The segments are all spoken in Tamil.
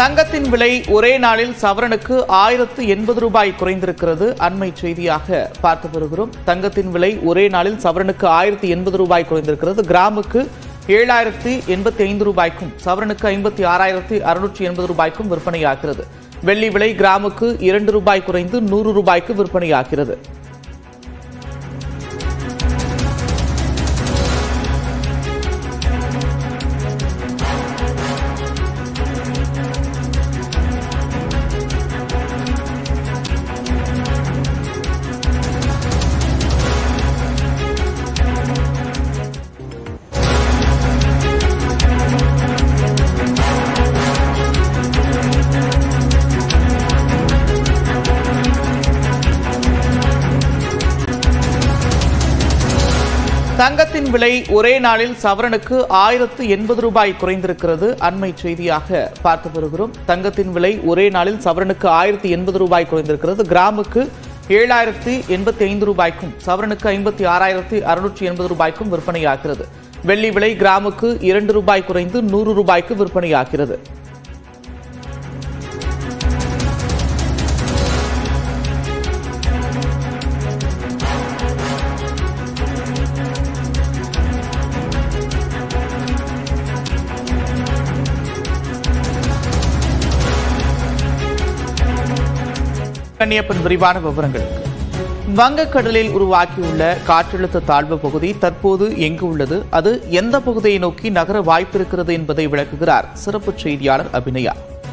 தங்கத்தின் விலை ஒரே நாளில் சவரனுக்கு ஆயிரத்து எண்பது ரூபாய் குறைந்திருக்கிறது அண்மை செய்தியாக பார்த்து வருகிறோம் தங்கத்தின் விலை ஒரே நாளில் சவரனுக்கு ஆயிரத்தி எண்பது ரூபாய் குறைந்திருக்கிறது கிராமுக்கு ஏழாயிரத்தி எண்பத்தி ஐந்து ரூபாய்க்கும் சவரனுக்கு ஐம்பத்தி ஆறாயிரத்தி அறுநூற்றி எண்பது ரூபாய்க்கும் விற்பனையாகிறது வெள்ளி விலை கிராமுக்கு இரண்டு ரூபாய் குறைந்து நூறு ரூபாய்க்கு விற்பனையாகிறது தங்கத்தின் விலை ஒரே நாளில் சவரனுக்கு ஆயிரத்து எண்பது ரூபாய் குறைந்திருக்கிறது அண்மை செய்தியாக பார்த்து வருகிறோம் தங்கத்தின் விலை ஒரே நாளில் சவரனுக்கு ஆயிரத்தி எண்பது ரூபாய் குறைந்திருக்கிறது கிராமுக்கு ஏழாயிரத்தி எண்பத்தி ஐந்து ரூபாய்க்கும் சவரனுக்கு ஐம்பத்தி ஆறாயிரத்தி அறுநூற்றி எண்பது ரூபாய்க்கும் விற்பனையாகிறது வெள்ளி விலை கிராமுக்கு இரண்டு ரூபாய் குறைந்து நூறு ரூபாய்க்கு விற்பனையாகிறது கன்னியப்பன் விரிவான விவரங்களுக்கு வங்கக்கடலில் உருவாக்கியுள்ள காற்றழுத்த தாழ்வு பகுதி தற்போது எங்கு உள்ளது அது எந்த பகுதியை நோக்கி நகர வாய்ப்பிருக்கிறது என்பதை விளக்குகிறார் சிறப்பு செய்தியாளர் அபிநயா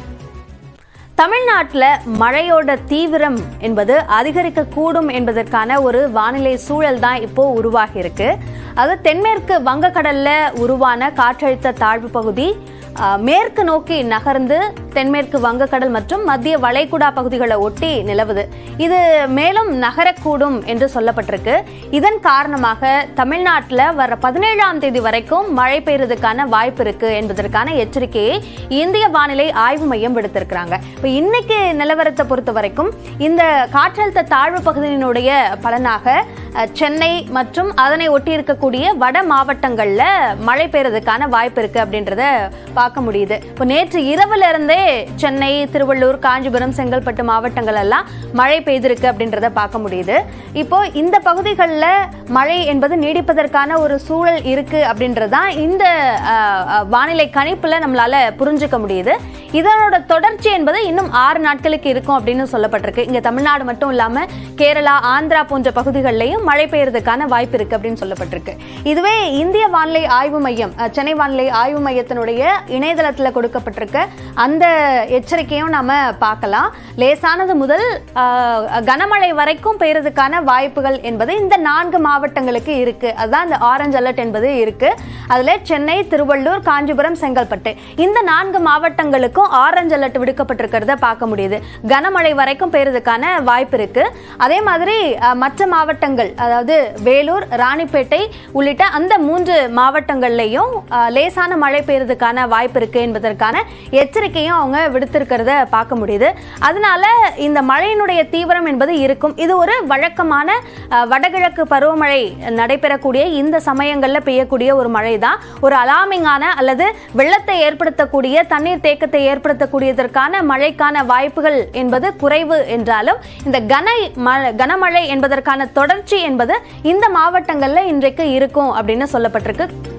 தமிழ்நாட்டில் மழையோட தீவிரம் என்பது அதிகரிக்க கூடும் என்பதற்கான ஒரு வானிலை சூழல் தான் இப்போ உருவாகி இருக்கு அது தென்மேற்கு வங்கக்கடல்ல உருவான காற்றழுத்த தாழ்வு பகுதி அஹ், மேற்கு நோக்கி நகர்ந்து தென்மேற்கு வங்கக்கடல் மற்றும் மத்திய வளைகுடா பகுதிகளை ஒட்டி நிலவுது இது மேலும் நகரக்கூடும் என்று சொல்லப்பட்டிருக்கு இதன் காரணமாக தமிழ்நாட்டில் வர பதினேழாம் தேதி வரைக்கும் மழை பெய்யறதுக்கான வாய்ப்பு இருக்கு என்பதற்கான எச்சரிக்கையை இந்திய வானிலை ஆய்வு மையம் விடுத்திருக்கிறாங்க இப்போ இன்னைக்கு நிலவரத்தை பொறுத்த வரைக்கும் இந்த காற்றழுத்த தாழ்வு பகுதியினுடைய பலனாக அஹ், சென்னை மற்றும் அதனை ஒட்டி இருக்கக்கூடிய வட மாவட்டங்கள்ல மழை பெய்யறதுக்கான வாய்ப்பு இருக்கு அப்படின்றத பார்க்க முடியுது இப்போ நேற்று இரவுல இருந்தே சென்னை திருவள்ளூர் காஞ்சிபுரம் செங்கல்பட்டு மாவட்டங்கள் எல்லாம் மழை பெய்திருக்கு அப்படின்றத பார்க்க முடியுது இப்போ இந்த பகுதிகளில் மழை என்பது நீடிப்பதற்கான ஒரு சூழல் இருக்கு அப்படின்றதான் இந்த அஹ், அஹ், வானிலை கணிப்புல நம்மளால புரிஞ்சுக்க முடியுது இதனோட தொடர்ச்சி என்பது இன்னும் ஆறு நாட்களுக்கு இருக்கும் அப்படின்னு சொல்லப்பட்டிருக்கு இங்க தமிழ்நாடு மட்டும் இல்லாம கேரளா ஆந்திரா போன்ற பகுதிகளிலையும் மழை பெய்யறதுக்கான வாய்ப்பு இருக்கு அப்படின்னு சொல்லப்பட்டிருக்கு இதுவே இந்திய வானிலை ஆய்வு மையம் அஹ், சென்னை வானிலை ஆய்வு மையத்தினுடைய இணையதளத்துல கொடுக்கப்பட்டிருக்க அந்த எச்சரிக்கையும் நாம பார்க்கலாம் லேசானது முதல் அஹ், கனமழை வரைக்கும் பெய்யறதுக்கான வாய்ப்புகள் என்பது இந்த நான்கு மாவட்டங்களுக்கு இருக்கு அதுதான் இந்த ஆரஞ்சு அலர்ட் என்பது இருக்கு அதுல சென்னை திருவள்ளூர் காஞ்சிபுரம் செங்கல்பட்டு இந்த நான்கு மாவட்டங்களுக்கும் ஆரஞ்சு அலர்ட் விடுக்கப்பட்டிருக்கிறத பார்க்க முடியுது கனமழை வரைக்கும் பெய்யறதுக்கான வாய்ப்பு இருக்கு அதே மாதிரி அஹ், மற்ற மாவட்டங்கள் அதாவது வேலூர் ராணிப்பேட்டை உள்ளிட்ட அந்த மூன்று மாவட்டங்கள்லையும் அஹ், லேசான மழை பெய்யறதுக்கான வாய்ப்பு இருக்கு என்பதற்கான எச்சரிக்கையும் அவங்க விடுத்திருக்கிறத பார்க்க முடியுது அதனால இந்த மழையினுடைய தீவிரம் என்பது இருக்கும் இது ஒரு வழக்கமான அஹ், வடகிழக்கு பருவமழை நடைபெறக்கூடிய இந்த சமயங்கள்ல பெய்யக்கூடிய ஒரு மழை தான் ஒரு அலாமிங்கான அல்லது வெள்ளத்தை ஏற்படுத்தக்கூடிய தண்ணீர் தேக்கத்தை ஏற்படுத்தக்கூடியதற்கான மழைக்கான வாய்ப்புகள் என்பது குறைவு என்றாலும் இந்த கன மழை கனமழை என்பதற்கான தொடர்ச்சி என்பது இந்த மாவட்டங்கள்ல இன்றைக்கு இருக்கும் அப்படின்னு சொல்லப்பட்டிருக்கு